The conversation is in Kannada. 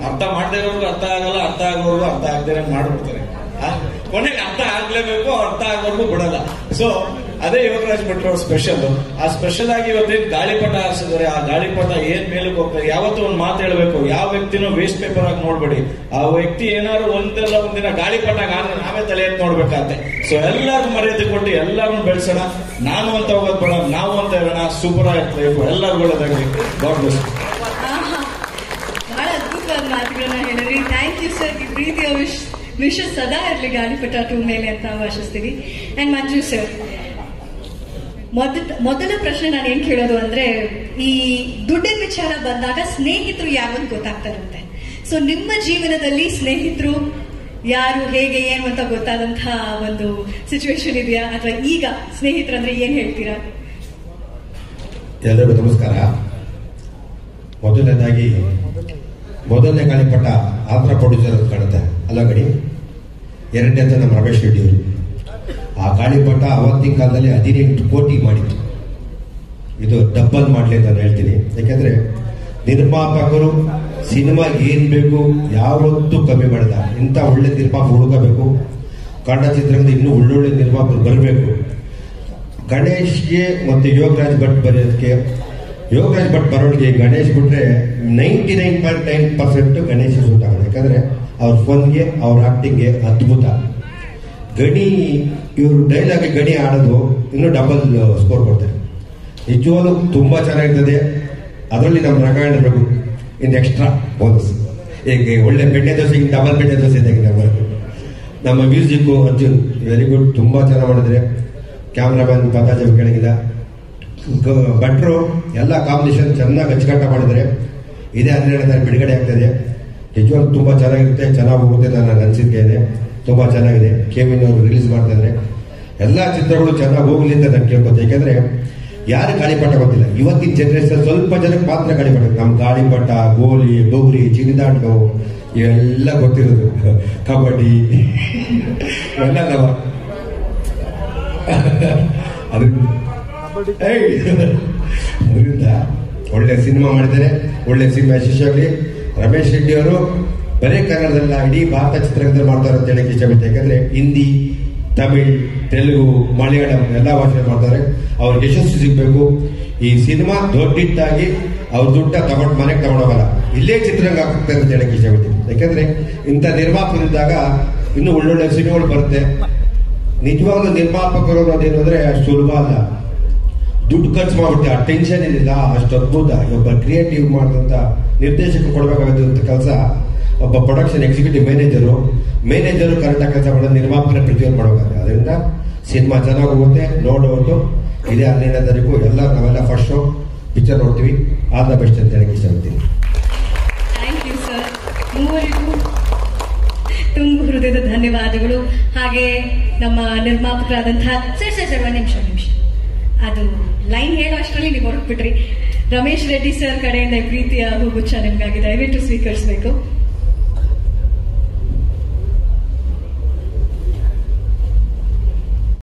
ಅರ್ಥ ಮಾಡದೇ ಇರೋರ್ಗು ಅರ್ಥ ಆಗಲ್ಲ ಅರ್ಥ ಆಗೋರ್ಗು ಅರ್ಥ ಆಗದೇ ಮಾಡ್ಬಿಡ್ತಾರೆ ಆ, ಕೊನೆಗೆ ಅರ್ಥ ಆಗ್ಲೇಬೇಕು ಅರ್ಥ ಆಗೋರ್ಗು ಬಿಡಲ್ಲ ಸೊ ಅದೇ ಯೋಗರಾಜ್ ಭಟ್ರು ಅವ್ರ ಸ್ಪೆಷಲ್ ಆ ಸ್ಪೆಷಲ್ ಆಗಿ ಇವತ್ತೇನ್ ಗಾಳಿಪಟ ಹಾರಿಸಿದ್ದಾರೆ ಆ ಗಾಳಿಪಟ ಏನ್ ಮೇಲಕ್ಕೆ ಹೋಗ್ತಾರೆ ಯಾವತ್ತೂ ಒಂದು ಮಾತು ಹೇಳ್ಬೇಕು ಯಾವ ವ್ಯಕ್ತಿನೂ ವೇಸ್ಟ್ ಪೇಪರ್ ಆಗಿ ನೋಡ್ಬೇಡಿ ಆ ವ್ಯಕ್ತಿ ಏನಾದ್ರು ಒಂದಲ್ಲ ಒಂದಿನ ಗಾಳಿಪಟ ಆದ್ರೆ ನಾವೇ ತಲೆ ಎತ್ತಿ ನೋಡ್ಬೇಕಾಗತ್ತೆ ಸೊ ಎಲ್ಲರಿಗೂ ಮರ್ಯಾದೆ ಕೊಟ್ಟು ಎಲ್ಲರನ್ನು ಬೆಳೆಸೋಣ ನಾನು ಅಂತ ಹೋಗೋದು ಬೇಡ ನಾವು ಅಂತ ಹೇಳೋಣ ಸೂಪರ್ ಆಗಿ ಲೈಫ್ ಎಲ್ಲರಿಗೂ ಒಳ್ಳೇದಾಗಲಿ ಗಾಡ್ ಬ್ಲೆಸ್ ಆಹಾ. ಬಹಳ ಅದ್ಭುತವಾದ ಮಾತುಗಳನ್ನ ಹೇಳಿದ್ರಿ ಥ್ಯಾಂಕ್ ಯು ಸರ್ ಈ ಪ್ರೀತಿಯ ವಿಶ್ ವಿಷ ಸದಾ ಇರಲಿ ಗಾಳಿಪಟ ಟೂ ಮೇಲೆ ಅಂತ ನಾವು ಆಶಿಸ್ತೀವಿ ಅಂಡ್ ಮಂಜು ಸರ್ ಮೊದ ಮೊದಲ ಪ್ರಶ್ನೆ ನಾನು ಏನ್ ಕೇಳೋದು ಅಂದ್ರೆ ಈ ದುಡ್ಡಿನ ವಿಚಾರ ಬಂದಾಗ ಸ್ನೇಹಿತರು ಯಾರು ಅಂತ ಗೊತ್ತಾಗ್ತಾರಂತೆ ಸೊ ನಿಮ್ಮ ಜೀವನದಲ್ಲಿ ಸ್ನೇಹಿತರು ಯಾರು ಹೇಗೆ ಏನು ಅಂತ ಗೊತ್ತಾದಂತಹ ಒಂದು ಸಿಚುವೇಶನ್ ಇದೆಯಾ ಅಥವಾ ಈಗ ಸ್ನೇಹಿತರಂದ್ರೆ ಏನ್ ಹೇಳ್ತೀರಾ ಎಲ್ಲರಿಗೂ ನಮಸ್ಕಾರ ಮೊದಲನೇದಾಗಿ ಮೊದಲನೇ ಗಾಳಿಪಟ ಆಂಧ್ರ ಪ್ರೊಡ್ಯೂಸರ್ ಅಂತ ಕಾಣುತ್ತೆ ಅಲ್ಲ ಗಡಿ ಎರಡನೇದು ನಮ್ಮ ರಮೇಶ್ ರೆಡ್ಡಿ ಅವರು ಆ ಗಾಳಿಪಟ ಅವತ್ತಿನ ಕಾಲದಲ್ಲಿ ಹದಿನೆಂಟು ಕೋಟಿ ಮಾಡಿತ್ತು ಇದು ಡಬ್ಬಲ್ ಮಾಡಲಿ ಅಂತ ನಾನು ಹೇಳ್ತೀನಿ ಯಾಕೆಂದ್ರೆ ನಿರ್ಮಾಪಕರು ಸಿನಿಮಾಗೆ ಏನ್ ಬೇಕು ಯಾವತ್ತೂ ಕಮ್ಮಿ ಮಾಡಿದ ಇಂಥ ಒಳ್ಳೆ ನಿರ್ಮಾಪಕ ಹುಡುಕಬೇಕು ಕನ್ನಡ ಚಿತ್ರರಂಗದ ಇನ್ನೂ ಒಳ್ಳೊಳ್ಳೆ ನಿರ್ಮಾಪಕರು ಬರಬೇಕು ಗಣೇಶ್ಗೆ ಮತ್ತು ಯೋಗರಾಜ್ ಭಟ್ ಬರೆಯೋದಕ್ಕೆ ಯೋಗರಾಜ್ ಭಟ್ ಬರೋರಿಗೆ ಗಣೇಶ್ ಬಿಟ್ರೆ ninety nine point nine percent Ganesh suit ಆಗೋದು ಯಾಕಂದ್ರೆ ಅವ್ರ ಫೋನ್ಗೆ ಅವ್ರ ಆಕ್ಟಿಂಗ್ಗೆ ಅದ್ಭುತ ಗಣಿ ಇವರು ಡೈಲಾಗ್ ಗಣಿ ಆಡೋದು ಇನ್ನೂ ಡಬಲ್ ಸ್ಕೋರ್ ಕೊಡ್ತಾರೆ ನಿಜವಾಗ್ಲೂ ತುಂಬಾ ಚೆನ್ನಾಗಿರ್ತದೆ ಅದರಲ್ಲಿ ನಮ್ಮ ರಂಗಾಯಣ ರಘು ಇನ್ನು ಎಕ್ಸ್ಟ್ರಾ ಬೋನಸ್ ಈಗ ಒಳ್ಳೆ ಬೆಣ್ಣೆ ದೋಸೆ ಡಬಲ್ ಬೆಣ್ಣೆ ದೋಸೆ ಇದ್ದಂಗೆ ನಮ್ಮ ನಮ್ಮ ಮ್ಯೂಸಿಕ್ ಅರ್ಜುನ್ ವೆರಿ ಗುಡ್ ತುಂಬಾ ಚೆನ್ನಾಗಿ ಮಾಡಿದ್ರೆ ಕ್ಯಾಮ್ರಾಮನ್ ಪತಾಜ ಕೆಳಗಿಲ್ಲ ಗ- ಭಟ್ರು ಎಲ್ಲ ಕಾಂಬಿನೇಷನ್ ಚೆನ್ನಾಗಿ ಅಚ್ಚುಕಟ್ಟ ಮಾಡಿದ್ದಾರೆ ಇದೇ ಹನ್ನೆರಡು ತಾರೀಕು ಬಿಡುಗಡೆ ಆಗ್ತದೆ ನಿಜವಾಗ್ಲೂ ತುಂಬಾ ಚೆನ್ನಾಗಿರುತ್ತೆ ಚೆನ್ನಾಗಿ ಹೋಗುತ್ತೆ ಅಂತ ನನ್ನ ಅನಿಸಿಕೆ ಇದೆ ತುಂಬಾ ಚೆನ್ನಾಗಿದೆ ಕೆವಿನ್ ಅವರು ರಿಲೀಸ್ ಮಾಡ್ತಾ ಇದ್ದಾರೆ ಎಲ್ಲಾ ಚಿತ್ರಗಳು ಚೆನ್ನಾಗಿ ಹೋಗ್ಲಿ ಅಂತ ನಾನು ಕೇಳ್ಕೊತೆ ಯಾಕೆಂದ್ರೆ ಯಾರು ಗಾಳಿಪಟ ಗೊತ್ತಿಲ್ಲ ಇವತ್ತಿನ ಜನರೇಷನ್ ಸ್ವಲ್ಪ ಜನಕ್ಕೆ ಮಾತ್ರ ಗಾಳಿಪಟ ನಮ್ ಗಾಳಿಪಟ ಗೋಲಿ ಬೌರಿ ಚಿರಿದಾಂಡು ಇವೆಲ್ಲ ಗೊತ್ತಿರೋದು ಕಬಡ್ಡಿ ಇವೆಲ್ಲ ನಾವು ಅದು ಏಯ್! ಅದರಿಂದ ಒಳ್ಳೆ ಸಿನಿಮಾ ಮಾಡಿದ್ದಾರೆ ಒಳ್ಳೆ ಸಿನಿಮಾ ಯಶಸ್ವಿ ರಮೇಶ್ ರೆಡ್ಡಿ ಅವರು ಬರೀ ಕನ್ನಡದಲ್ಲ ಇಡೀ ಭಾರತ ಚಿತ್ರರಂಗದಲ್ಲಿ ಮಾಡ್ತಾರೆ ಅಂತ ಹೇಳಕ್ಕೆ ಇಷ್ಟಪಡ್ತೀನಿ ಯಾಕಂದ್ರೆ ಹಿಂದಿ ತಮಿಳ್ ತೆಲುಗು ಮಲಯಾಳಂ ಎಲ್ಲ ಭಾಷೆ ಮಾಡ್ತಾರೆ ಅವ್ರಿಗೆ ಯಶಸ್ಸು ಸಿಗ್ಬೇಕು ಈ ಸಿನಿಮಾ ದೊಡ್ಡಿಟ್ಟಾಗಿ ಅವ್ರ ದುಡ್ಡ ತಗೊಂಡು ಮನೆಗೆ ತಗೊಂಡೋಗಲ್ಲ ಇಲ್ಲೇ ಚಿತ್ರರಂಗ ಆಗ್ತದೆ ಅಂತ ಹೇಳಕ್ಕೆ ಇಷ್ಟಪಡ್ತೀನಿ ಯಾಕಂದ್ರೆ ಇಂಥ ನಿರ್ಮಾಪಕರಿದ್ದಾಗ ಇನ್ನೂ ಒಳ್ಳೊಳ್ಳೆ ಸಿನಿಮಾಗಳು ಬರುತ್ತೆ ನಿಜವಾಗ್ಲೂ ನಿರ್ಮಾಪಕರು ಅನ್ನೋದೇನು ಅಂದ್ರೆ ಅಷ್ಟು ಸುಲಭ ಅಲ್ಲ ದುಡ್ಡು ಖರ್ಚು ಮಾಡ್ಬಿಟ್ಟು ಆ ಟೆನ್ಷನ್ ಏನಿಲ್ಲ ಅಷ್ಟು ಅದ್ಭುತ ಒಬ್ಬ ಕ್ರಿಯೇಟಿವ್ ಮಾಡಿದಂತ ನಿರ್ದೇಶಕ ಕೊಡಬೇಕಾದಂತ ಕೆಲಸ ಒಬ್ಬ ಪ್ರೊಡಕ್ಷನ್ ಎಕ್ಸಿಕ್ಯೂಟಿವ್ ಮ್ಯಾನೇಜರು ಮ್ಯಾನೇಜರು ಕರೆಕ್ಟಾಗಿ ಕೆಲಸ ಮಾಡೋದು ನಿರ್ಮಾಪಕರ ಪ್ರತಿಯೊಂದು ಮಾಡಬೇಕಾದ್ರೆ ಅದರಿಂದ ಸಿನಿಮಾ ಚೆನ್ನಾಗಿ ಹೋಗುತ್ತೆ ನೋಡೋದು ಇದೇ ಹನ್ನೆರಡನೇ ತಾರೀಕು ಎಲ್ಲ ನಾವೆಲ್ಲ ಫಸ್ಟ್ ಶೋ ಪಿಕ್ಚರ್ ನೋಡ್ತೀವಿ ಆಲ್ ದ ಬೆಸ್ಟ್ ಅಂತ ಹೇಳಕ್ಕೆ ಇಷ್ಟಪಡ್ತೀನಿ ಥ್ಯಾಂಕ್ ಯು ಸರ್ ಮೂವರಿಗೂ ತುಂಬ ಹೃದಯದ ಧನ್ಯವಾದಗಳು ಹಾಗೆ ನಮ್ಮ ನಿರ್ಮಾಪಕರಾದಂತಹ ಸರ್ ಸರ್ ಸರ್ ಒಂದು ನಿಮಿಷ ಒಂದ್ ನಿಮಿಷ ಅದು ಲೈನ್ ಹೇಳೋ ಅಷ್ಟರಲ್ಲಿ ನೀವು ಹೊರಟ್ಬಿಟ್ರಿ ರಮೇಶ್ ರೆಡ್ಡಿ ಸರ್ ಕಡೆಯಿಂದ ಈ ಪ್ರೀತಿಯ ಹೂಗುಚ್ಛ ನಿಮ್ಗಾಗಿ ದಯವಿಟ್ಟು ಸ್ವೀಕರಿಸಬೇಕು